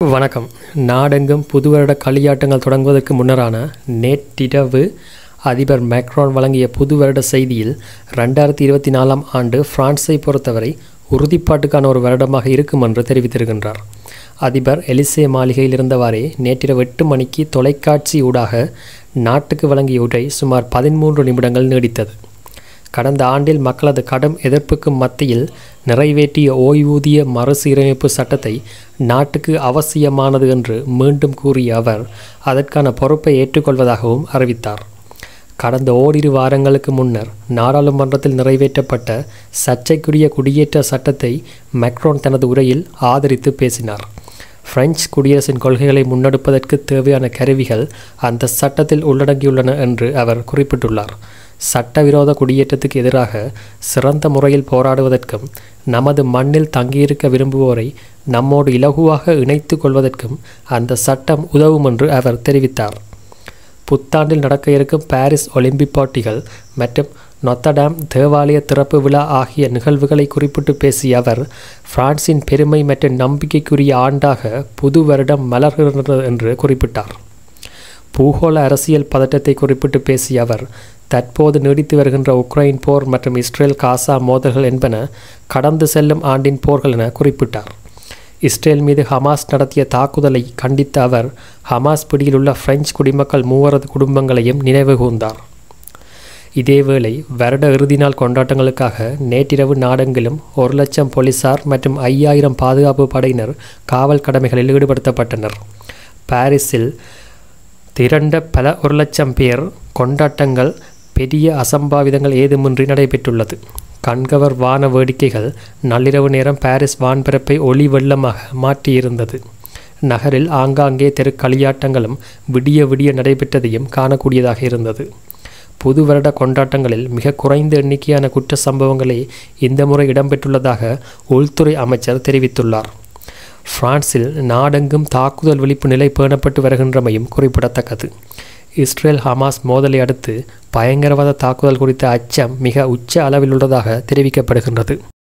வணக்கம் நாடெங்கும் புது வருட களியாட்டங்கள் தொடங்குவதற்கு முன்னரான நேற்றிரவு அதிபர் மேக்ரான் வழங்கிய புது வருட செய்தியில் ரெண்டாயிரத்தி இருபத்தி நாலாம் ஆண்டு பிரான்ஸை பொறுத்தவரை உறுதிப்பாட்டுக்கான ஒரு வருடமாக இருக்கும் என்று தெரிவித்திருக்கின்றார் அதிபர் எலிசே மாளிகையில் இருந்தவாறே நேற்றிரவு எட்டு மணிக்கு தொலைக்காட்சி ஊடாக நாட்டுக்கு வழங்கிய உரை சுமார் பதிமூன்று நிமிடங்கள் நீடித்தது கடந்த ஆண்டில் மக்களது கடும் எதிர்ப்புக்கு மத்தியில் நிறைவேற்றிய ஓய்வூதிய மறுசீரமைப்பு சட்டத்தை நாட்டுக்கு அவசியமானது என்று மீண்டும் கூறிய அவர் அதற்கான பொறுப்பை ஏற்றுக்கொள்வதாகவும் அறிவித்தார் கடந்த ஓரிரு வாரங்களுக்கு முன்னர் நாடாளுமன்றத்தில் நிறைவேற்றப்பட்ட சர்ச்சைக்குரிய குடியேற்ற சட்டத்தை மெக்ரோன் தனது உரையில் ஆதரித்து பேசினார் பிரெஞ்சு குடியரசின் கொள்கைகளை முன்னெடுப்பதற்கு தேவையான கருவிகள் அந்த சட்டத்தில் உள்ளடங்கியுள்ளன என்று அவர் குறிப்பிட்டுள்ளார் சட்டவிரோத குடியேற்றத்துக்கு எதிராக சிறந்த முறையில் போராடுவதற்கும் நமது மண்ணில் தங்கியிருக்க விரும்புவோரை நம்மோடு இலகுவாக இணைத்து கொள்வதற்கும் அந்த சட்டம் உதவும் என்று அவர் தெரிவித்தார் புத்தாண்டில் நடக்க இருக்கும் பாரிஸ் ஒலிம்பிக் போட்டிகள் மற்றும் நொத்தடாம் தேவாலய திறப்பு விழா ஆகிய நிகழ்வுகளை குறிப்பிட்டு பேசிய அவர் பிரான்சின் பெருமை மற்றும் நம்பிக்கைக்குரிய ஆண்டாக புது வருடம் மலர்கிறது என்று குறிப்பிட்டார் பூகோள அரசியல் பதட்டத்தை குறிப்பிட்டு பேசிய அவர் தற்போது நீடித்து வருகின்ற உக்ரைன் போர் மற்றும் இஸ்ரேல் காசா மோதல்கள் என்பன கடந்து செல்லும் ஆண்டின் போர்கள் என குறிப்பிட்டார் இஸ்ரேல் மீது ஹமாஸ் நடத்திய தாக்குதலை கண்டித்த அவர் ஹமாஸ் பிடியில் உள்ள பிரெஞ்சு குடிமக்கள் மூவரது குடும்பங்களையும் நினைவு கூர்ந்தார் இதேவேளை வருட இறுதி நாள் கொண்டாட்டங்களுக்காக நேற்றிரவு நாடெங்கிலும் ஒரு லட்சம் போலீசார் மற்றும் ஐயாயிரம் பாதுகாப்பு படையினர் காவல் கடமைகளில் ஈடுபடுத்தப்பட்டனர் பாரிஸில் திரண்ட பல ஒரு லட்சம் பேர் கொண்டாட்டங்கள் பெரிய அசம்பாவிதங்கள் ஏதுமின்றி நடைபெற்றுள்ளது கண்கவர் வான வேடிக்கைகள் நள்ளிரவு நேரம் பாரிஸ் வான்பரப்பை ஒளி வெள்ளமாக மாற்றியிருந்தது நகரில் ஆங்காங்கே தெரு களியாட்டங்களும் விடிய விடிய நடைபெற்றதையும் காணக்கூடியதாக இருந்தது புது வருட கொண்டாட்டங்களில் மிக குறைந்த எண்ணிக்கையான குற்ற சம்பவங்களே இந்த முறை இடம்பெற்றுள்ளதாக உள்துறை அமைச்சர் தெரிவித்துள்ளார் பிரான்சில் நாடெங்கும் தாக்குதல் விழிப்பு நிலை பேணப்பட்டு வருகின்றமையும் குறிப்பிடத்தக்கது இஸ்ரேல் ஹமாஸ் மோதலை அடுத்து பயங்கரவாத தாக்குதல் குறித்த அச்சம் மிக உச்ச அளவில் உள்ளதாக தெரிவிக்கப்படுகின்றது